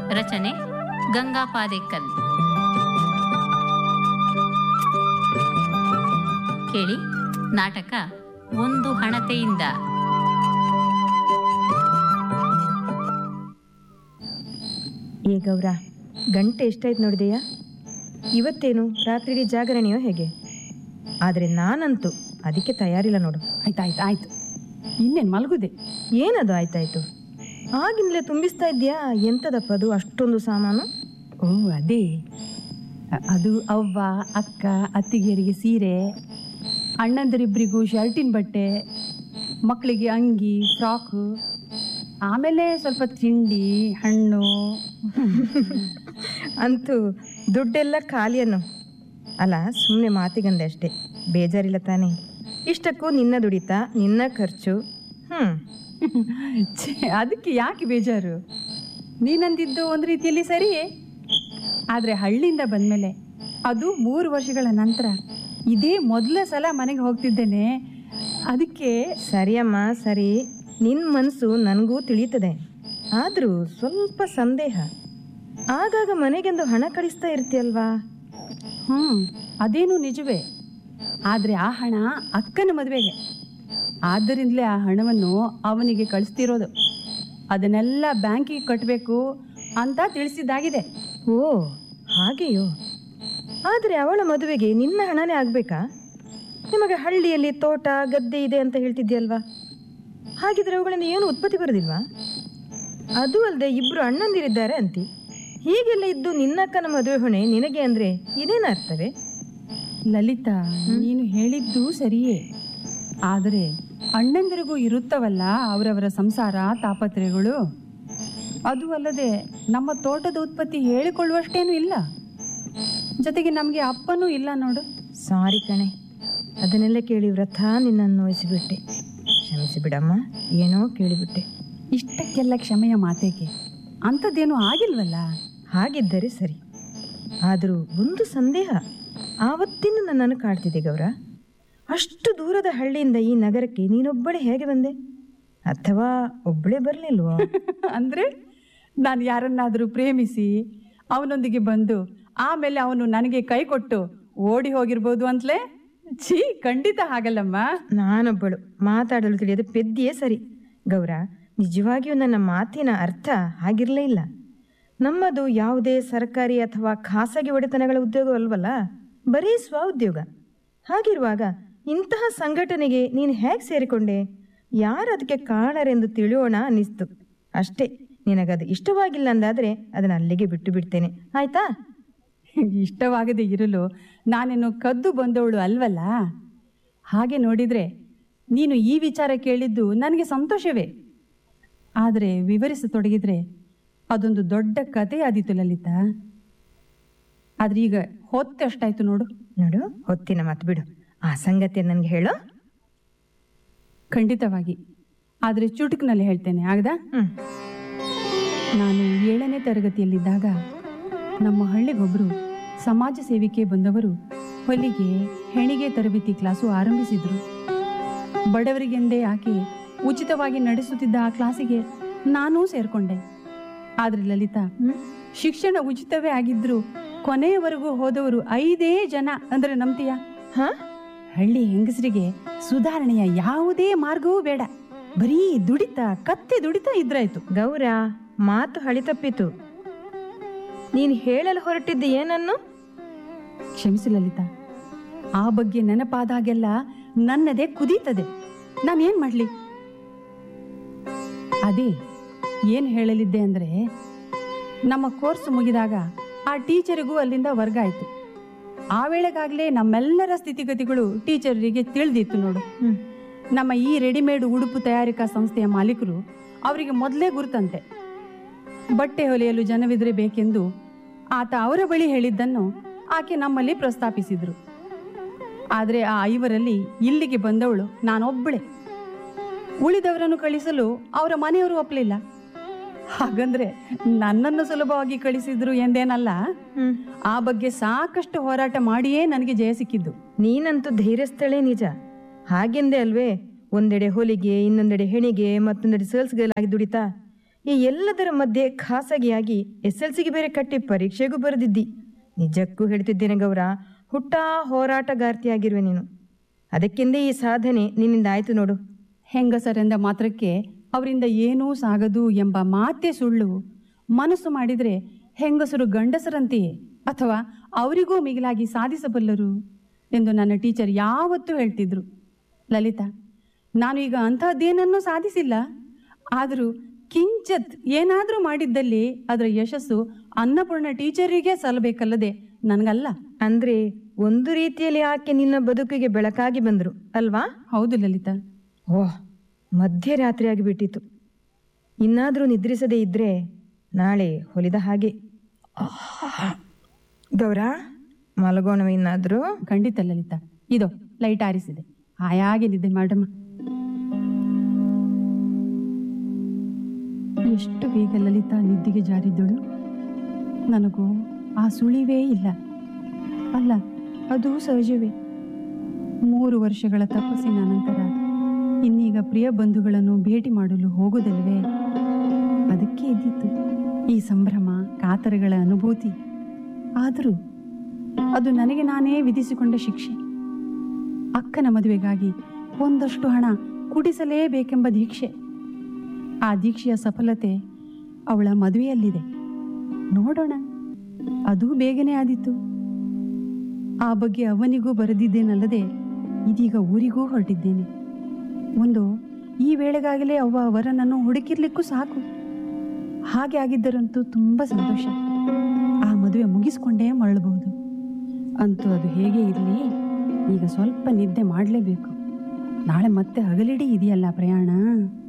ರಚನೆ ಗಂಗಾ ಪಾದೇಕಲ್ ಕೇಳಿ ನಾಟಕ ಒಂದು ಹಣತೆಯಿಂದ ಏ ಗೌರ ಗಂಟೆ ಎಷ್ಟಾಯ್ತು ನೋಡಿದೆಯಾ ಇವತ್ತೇನು ರಾತ್ರಿ ಜಾಗರಣೆಯೋ ಹೇಗೆ ಆದರೆ ನಾನಂತೂ ಅದಕ್ಕೆ ತಯಾರಿಲ್ಲ ನೋಡು ಆಯ್ತಾಯ್ತು ಆಯ್ತು ಇನ್ನೇನು ಮಲಗುದೆ ಏನದು ಆಯ್ತಾಯ್ತು ಆಗಿಂದಲೇ ತುಂಬಿಸ್ತಾ ಇದ್ಯಾ ಎಂಥದಪ್ಪ ಅದು ಅಷ್ಟೊಂದು ಸಾಮಾನು ಓ ಅದೇ ಅ- ಅದು ಅವ್ವ ಅಕ್ಕ ಅತ್ತಿಗೆಯರಿಗೆ ಸೀರೆ ಅಣ್ಣಂದರಿಬ್ಬರಿಗೂ ಶರ್ಟಿನ ಬಟ್ಟೆ ಮಕ್ಕಳಿಗೆ ಅಂಗಿ ಫ್ರಾಕು ಆಮೇಲೆ ಸ್ವಲ್ಪ ತಿಂಡಿ ಹಣ್ಣು ಅಂತೂ ದುಡ್ಡೆಲ್ಲ ಖಾಲಿಯನ್ನು ಅಲ್ಲ ಸುಮ್ಮನೆ ಮಾತಿಗಂದೆ ಅಷ್ಟೇ ಬೇಜಾರಿಲ್ಲ ತಾನೇ ಇಷ್ಟಕ್ಕೂ ನಿನ್ನ ದುಡಿತ ನಿನ್ನ ಖರ್ಚು ಹ್ಞೂ ಛೆ, ಅದಕ್ಕೆ ಯಾಕೆ ಬೇಜಾರು ನೀನಂದಿದ್ದು ಒಂದು ರೀತಿಯಲ್ಲಿ ಸರಿಯೇ ಆದರೆ ಹಳ್ಳಿಯಿಂದ ಬಂದಮೇಲೆ ಅದು ಮೂರು ವರ್ಷಗಳ ನಂತರ ಇದೇ ಮೊದಲ ಸಲ ಮನೆಗೆ ಹೋಗ್ತಿದ್ದೇನೆ ಅದಕ್ಕೆ ಸರಿಯಮ್ಮ ಸರಿ ನಿನ್ನ ಮನಸ್ಸು ನನಗೂ ತಿಳಿತದೆ ಆದರೂ ಸ್ವಲ್ಪ ಸಂದೇಹ ಆಗಾಗ ಮನೆಗೆಂದು ಹಣ ಕಳಿಸ್ತಾ ಇರ್ತೀಯಲ್ವಾ ಹ್ಞೂ ಅದೇನು ನಿಜವೇ ಆದರೆ ಆ ಹಣ ಅಕ್ಕನ ಮದುವೆಗೆ ಆದ್ದರಿಂದಲೇ ಆ ಹಣವನ್ನು ಅವನಿಗೆ ಕಳಿಸ್ತಿರೋದು ಅದನ್ನೆಲ್ಲ ಬ್ಯಾಂಕಿಗೆ ಕಟ್ಟಬೇಕು ಅಂತ ತಿಳಿಸಿದ್ದಾಗಿದೆ ಓ ಹಾಗೆಯೋ ಆದರೆ ಅವಳ ಮದುವೆಗೆ ನಿನ್ನ ಹಣನೇ ಆಗಬೇಕಾ ನಿಮಗೆ ಹಳ್ಳಿಯಲ್ಲಿ ತೋಟ ಗದ್ದೆ ಇದೆ ಅಂತ ಹೇಳ್ತಿದ್ಯಲ್ವಾ ಹಾಗಿದ್ರೆ ಅವುಗಳಿಂದ ಏನು ಉತ್ಪತ್ತಿ ಬರೋದಿಲ್ವಾ ಅದು ಅಲ್ಲದೆ ಇಬ್ಬರು ಅಣ್ಣಂದಿರಿದ್ದಾರೆ ಅಂತಿ ಹೀಗೆಲ್ಲ ಇದ್ದು ನಿನ್ನಕ್ಕನ ಮದುವೆ ಹೊಣೆ ನಿನಗೆ ಅಂದರೆ ಇದೇನ ಅರ್ಥವೇ ಲಲಿತಾ ನೀನು ಹೇಳಿದ್ದು ಸರಿಯೇ ಆದರೆ ಅಣ್ಣಂದಿರಿಗೂ ಇರುತ್ತವಲ್ಲ ಅವರವರ ಸಂಸಾರ ತಾಪತ್ರೆಗಳು ಅದು ಅಲ್ಲದೆ ನಮ್ಮ ತೋಟದ ಉತ್ಪತ್ತಿ ಹೇಳಿಕೊಳ್ಳುವಷ್ಟೇನೂ ಇಲ್ಲ ಜೊತೆಗೆ ನಮಗೆ ಅಪ್ಪನೂ ಇಲ್ಲ ನೋಡು ಸಾರಿ ಕಣೆ ಅದನ್ನೆಲ್ಲ ಕೇಳಿ ವ್ರಥ ನಿನ್ನನ್ನು ನೋಯಿಸಿಬಿಟ್ಟೆ ಕ್ಷಮಿಸಿ ಬಿಡಮ್ಮ ಏನೋ ಕೇಳಿಬಿಟ್ಟೆ ಇಷ್ಟಕ್ಕೆಲ್ಲ ಕ್ಷಮೆಯ ಮಾತೇಕೆ ಅಂಥದ್ದೇನೂ ಆಗಿಲ್ವಲ್ಲ ಹಾಗಿದ್ದರೆ ಸರಿ ಆದರೂ ಒಂದು ಸಂದೇಹ ಆವತ್ತಿಂದ ನನ್ನನ್ನು ಕಾಡ್ತಿದೆ ಗೌರ ಅಷ್ಟು ದೂರದ ಹಳ್ಳಿಯಿಂದ ಈ ನಗರಕ್ಕೆ ನೀನೊಬ್ಬಳೇ ಹೇಗೆ ಬಂದೆ ಅಥವಾ ಒಬ್ಬಳೇ ಬರಲಿಲ್ವೋ ಅಂದರೆ ನಾನು ಯಾರನ್ನಾದರೂ ಪ್ರೇಮಿಸಿ ಅವನೊಂದಿಗೆ ಬಂದು ಆಮೇಲೆ ಅವನು ನನಗೆ ಕೈ ಕೊಟ್ಟು ಓಡಿ ಹೋಗಿರ್ಬೋದು ಅಂತಲೇ ಛೀ ಖಂಡಿತ ಹಾಗಲ್ಲಮ್ಮ ನಾನೊಬ್ಬಳು ಮಾತಾಡಲು ತಿಳಿಯದ ಪೆದ್ದಿಯೇ ಸರಿ ಗೌರ ನಿಜವಾಗಿಯೂ ನನ್ನ ಮಾತಿನ ಅರ್ಥ ಹಾಗಿರಲೇ ಇಲ್ಲ ನಮ್ಮದು ಯಾವುದೇ ಸರ್ಕಾರಿ ಅಥವಾ ಖಾಸಗಿ ಒಡೆತನಗಳ ಉದ್ಯೋಗವಲ್ವಲ್ಲ ಬರೀ ಸ್ವ ಉದ್ಯೋಗ ಹಾಗಿರುವಾಗ ಇಂತಹ ಸಂಘಟನೆಗೆ ನೀನು ಹೇಗೆ ಸೇರಿಕೊಂಡೆ ಯಾರು ಅದಕ್ಕೆ ಕಾರಣರೆಂದು ತಿಳಿಯೋಣ ಅನ್ನಿಸ್ತು ಅಷ್ಟೇ ನಿನಗದು ಇಷ್ಟವಾಗಿಲ್ಲ ಅಂದಾದರೆ ಅದನ್ನು ಅಲ್ಲಿಗೆ ಬಿಟ್ಟು ಬಿಡ್ತೇನೆ ಆಯ್ತಾ ಇಷ್ಟವಾಗದೆ ಇರಲು ನಾನೇನು ಕದ್ದು ಬಂದವಳು ಅಲ್ವಲ್ಲ ಹಾಗೆ ನೋಡಿದರೆ ನೀನು ಈ ವಿಚಾರ ಕೇಳಿದ್ದು ನನಗೆ ಸಂತೋಷವೇ ಆದರೆ ವಿವರಿಸತೊಡಗಿದ್ರೆ ಅದೊಂದು ದೊಡ್ಡ ಕಥೆ ಆದೀತು ಲಲಿತಾ ಆದ್ರೆ ಈಗ ಹೊತ್ತೆಷ್ಟಾಯ್ತು ನೋಡು ನೋಡು ಹೊತ್ತಿನ ಮಾತು ಬಿಡು ಆ ಸಂಗತಿ ನನಗೆ ಹೇಳು ಖಂಡಿತವಾಗಿ ಆದರೆ ಚುಟುಕಿನಲ್ಲಿ ಹೇಳ್ತೇನೆ ಆಗದಾ ಹ್ಞೂ ನಾನು ಏಳನೇ ತರಗತಿಯಲ್ಲಿದ್ದಾಗ ನಮ್ಮ ಹಳ್ಳಿಗೊಬ್ಬರು ಸಮಾಜ ಸೇವೆಗೆ ಬಂದವರು ಹೊಲಿಗೆ ಹೆಣಿಗೆ ತರಬೇತಿ ಕ್ಲಾಸು ಆರಂಭಿಸಿದ್ರು ಬಡವರಿಗೆಂದೇ ಆಕೆ ಉಚಿತವಾಗಿ ನಡೆಸುತ್ತಿದ್ದ ಆ ಕ್ಲಾಸಿಗೆ ನಾನೂ ಸೇರ್ಕೊಂಡೆ ಆದರೆ ಲಲಿತಾ ಶಿಕ್ಷಣ ಉಚಿತವೇ ಆಗಿದ್ರು ಕೊನೆಯವರೆಗೂ ಹೋದವರು ಐದೇ ಜನ ಅಂದ್ರೆ ನಂಬ್ತೀಯಾ ಹಾಂ ಹಳ್ಳಿ ಹೆಂಗಸರಿಗೆ ಸುಧಾರಣೆಯ ಯಾವುದೇ ಮಾರ್ಗವೂ ಬೇಡ ಬರೀ ದುಡಿತ ಕತ್ತೆ ದುಡಿತ ಇದ್ರಾಯ್ತು ಗೌರ ಮಾತು ಹಳಿತಪ್ಪಿತು ನೀನು ಹೇಳಲು ಹೊರಟಿದ್ದು ಏನನ್ನು ಕ್ಷಮಿಸು ಲಲಿತಾ ಆ ಬಗ್ಗೆ ನೆನಪಾದಾಗೆಲ್ಲ ನನ್ನದೇ ಕುದೀತದೆ ನಾನೇನ್ ಮಾಡ್ಲಿ ಅದೇ ಏನು ಹೇಳಲಿದ್ದೆ ಅಂದ್ರೆ ನಮ್ಮ ಕೋರ್ಸ್ ಮುಗಿದಾಗ ಆ ಟೀಚರಿಗೂ ಅಲ್ಲಿಂದ ವರ್ಗ ಆಯ್ತು ಆ ವೇಳೆಗಾಗಲೇ ನಮ್ಮೆಲ್ಲರ ಸ್ಥಿತಿಗತಿಗಳು ಟೀಚರಿಗೆ ತಿಳಿದಿತ್ತು ನೋಡು ನಮ್ಮ ಈ ರೆಡಿಮೇಡ್ ಉಡುಪು ತಯಾರಿಕಾ ಸಂಸ್ಥೆಯ ಮಾಲೀಕರು ಅವರಿಗೆ ಮೊದಲೇ ಗುರುತಂತೆ ಬಟ್ಟೆ ಹೊಲಿಯಲು ಜನವಿದ್ರೆ ಬೇಕೆಂದು ಆತ ಅವರ ಬಳಿ ಹೇಳಿದ್ದನ್ನು ಆಕೆ ನಮ್ಮಲ್ಲಿ ಪ್ರಸ್ತಾಪಿಸಿದ್ರು ಆದರೆ ಆ ಐವರಲ್ಲಿ ಇಲ್ಲಿಗೆ ಬಂದವಳು ನಾನೊಬ್ಬಳೆ ಉಳಿದವರನ್ನು ಕಳಿಸಲು ಅವರ ಮನೆಯವರು ಒಪ್ಪಲಿಲ್ಲ ಹಾಗಂದ್ರೆ ನನ್ನನ್ನು ಸುಲಭವಾಗಿ ಕಳಿಸಿದ್ರು ಎಂದೇನಲ್ಲ ಆ ಬಗ್ಗೆ ಸಾಕಷ್ಟು ಹೋರಾಟ ಮಾಡಿಯೇ ನನಗೆ ಜಯ ಸಿಕ್ಕಿದ್ದು ನೀನಂತೂ ಧೈರ್ಯಸ್ಥಳೇ ನಿಜ ಹಾಗೆಂದೇ ಅಲ್ವೇ ಒಂದೆಡೆ ಹೊಲಿಗೆ ಇನ್ನೊಂದೆಡೆ ಹೆಣಿಗೆ ಮತ್ತೊಂದೆಡೆ ಸೇಲ್ಸ್ ಗರ್ಲ್ ಆಗಿ ದುಡಿತಾ ಈ ಎಲ್ಲದರ ಮಧ್ಯೆ ಖಾಸಗಿಯಾಗಿ ಎಸ್ ಎಲ್ ಸಿಗೆ ಬೇರೆ ಕಟ್ಟಿ ಪರೀಕ್ಷೆಗೂ ಬರೆದಿದ್ದಿ ನಿಜಕ್ಕೂ ಹೇಳ್ತಿದ್ದೇನೆ ಗೌರ ಹುಟ್ಟ ಹೋರಾಟಗಾರ್ತಿಯಾಗಿರುವೆ ನೀನು ಅದಕ್ಕೆಂದೇ ಈ ಸಾಧನೆ ನಿನ್ನಿಂದ ಆಯ್ತು ನೋಡು ಹೆಂಗಸರೆಂದ ಮಾತ್ರಕ್ಕೆ ಅವರಿಂದ ಏನೂ ಸಾಗದು ಎಂಬ ಮಾತೇ ಸುಳ್ಳು ಮನಸ್ಸು ಮಾಡಿದರೆ ಹೆಂಗಸರು ಗಂಡಸರಂತೆಯೇ ಅಥವಾ ಅವರಿಗೂ ಮಿಗಿಲಾಗಿ ಸಾಧಿಸಬಲ್ಲರು ಎಂದು ನನ್ನ ಟೀಚರ್ ಯಾವತ್ತೂ ಹೇಳ್ತಿದ್ರು ಲಲಿತಾ ನಾನು ಈಗ ಅಂಥದ್ದೇನನ್ನೂ ಸಾಧಿಸಿಲ್ಲ ಆದರೂ ಕಿಂಚತ್ ಏನಾದರೂ ಮಾಡಿದ್ದಲ್ಲಿ ಅದರ ಯಶಸ್ಸು ಅನ್ನಪೂರ್ಣ ಟೀಚರಿಗೆ ಸಲ್ಲಬೇಕಲ್ಲದೆ ನನಗಲ್ಲ ಅಂದ್ರೆ ಒಂದು ರೀತಿಯಲ್ಲಿ ಆಕೆ ನಿನ್ನ ಬದುಕಿಗೆ ಬೆಳಕಾಗಿ ಬಂದರು ಅಲ್ವಾ ಹೌದು ಲಲಿತಾ ಓಹ್ ಮಧ್ಯರಾತ್ರಿ ಆಗಿಬಿಟ್ಟಿತು ಇನ್ನಾದರೂ ನಿದ್ರಿಸದೇ ಇದ್ರೆ ನಾಳೆ ಹೊಲಿದ ಹಾಗೆ ಗೌರ ಮಲಗೋಣವ ಇನ್ನಾದರೂ ಖಂಡಿತ ಲಲಿತಾ ಇದೋ ಲೈಟ್ ಆರಿಸಿದೆ ಹಾಯಾಗಿ ನಿದ್ದೆ ಮಾಡಮ್ಮ ಎಷ್ಟು ಬೇಗ ಲಲಿತಾ ನಿದ್ದೆಗೆ ಜಾರಿದ್ದಳು ನನಗೂ ಆ ಸುಳಿವೇ ಇಲ್ಲ ಅಲ್ಲ ಅದು ಸಹಜವೇ ಮೂರು ವರ್ಷಗಳ ತಪಸ್ಸಿನ ನಂತರ ಇನ್ನೀಗ ಪ್ರಿಯ ಬಂಧುಗಳನ್ನು ಭೇಟಿ ಮಾಡಲು ಹೋಗುವುದಲ್ವೇ ಅದಕ್ಕೆ ಇದ್ದಿತ್ತು ಈ ಸಂಭ್ರಮ ಕಾತರಗಳ ಅನುಭೂತಿ ಆದರೂ ಅದು ನನಗೆ ನಾನೇ ವಿಧಿಸಿಕೊಂಡ ಶಿಕ್ಷೆ ಅಕ್ಕನ ಮದುವೆಗಾಗಿ ಒಂದಷ್ಟು ಹಣ ಕುಡಿಸಲೇಬೇಕೆಂಬ ದೀಕ್ಷೆ ಆ ದೀಕ್ಷೆಯ ಸಫಲತೆ ಅವಳ ಮದುವೆಯಲ್ಲಿದೆ ನೋಡೋಣ ಅದು ಬೇಗನೆ ಆದಿತ್ತು ಆ ಬಗ್ಗೆ ಅವನಿಗೂ ಬರೆದಿದ್ದೇನಲ್ಲದೆ ಇದೀಗ ಊರಿಗೂ ಹೊರಟಿದ್ದೇನೆ ಒಂದು ಈ ವೇಳೆಗಾಗಲೇ ಅವ್ವ ಅವರನನ್ನು ಹುಡುಕಿರ್ಲಿಕ್ಕೂ ಸಾಕು ಹಾಗೆ ಆಗಿದ್ದರಂತೂ ತುಂಬ ಸಂತೋಷ ಆ ಮದುವೆ ಮುಗಿಸ್ಕೊಂಡೇ ಮರಳಬಹುದು ಅಂತೂ ಅದು ಹೇಗೆ ಇರಲಿ ಈಗ ಸ್ವಲ್ಪ ನಿದ್ದೆ ಮಾಡಲೇಬೇಕು ನಾಳೆ ಮತ್ತೆ ಹಗಲಿಡೀ ಇದೆಯಲ್ಲ ಪ್ರಯಾಣ